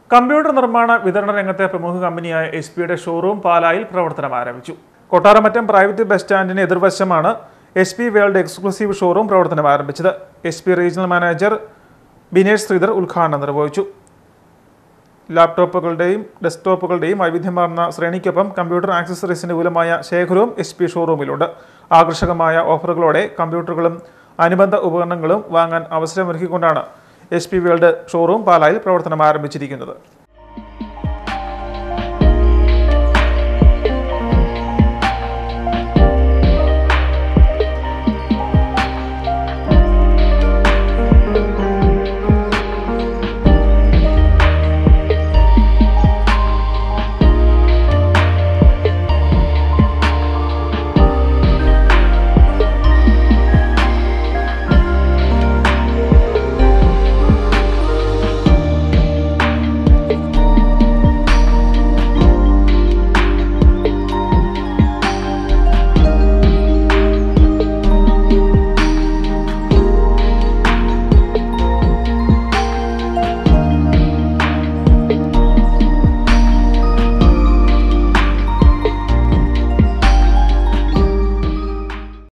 computer നിർമ്മാണ വിതരണ രംഗത്തെ പ്രമുഖ കമ്പനിയായ എസ് പിയുടെ ഷോറൂം പാലായിൽ പ്രവർത്തനം ആരംഭിച്ചു കൊട്ടാരമറ്റം പ്രൈവറ്റ് ബസ് സ്റ്റാൻഡിന് എതിർവശമാണ് S P world exclusive showroom പ്രവർത്തനം ആരംഭിച്ചത് S P regional manager Binesh Sreedhar ഉദ്ഘാടനം നിർവഹിച്ചു ലാപ്ടോപ്പുകളുടെയും ഡെസ്ക്ടോപ്പുകളുടെയും വൈവിധ്യമാർന്ന ശ്രേണിക്കൊപ്പം കമ്പ്യൂട്ടർ ആക്സസറീസിന്റെ വിപുലമായ ശേഖരവും എസ് പി ഷോറൂമിലുണ്ട് ആകർഷകമായ ഓഫറുകളോടെ കമ്പ്യൂട്ടറുകളും അനുബന്ധ ഉപകരണങ്ങളും വാങ്ങാൻ അവസരമൊരുക്കിക്കൊണ്ടാണ് എസ് പി വേൾഡ് ഷോറൂം പാലായിൽ പ്രവർത്തനം ആരംഭിച്ചിരിക്കുന്നത്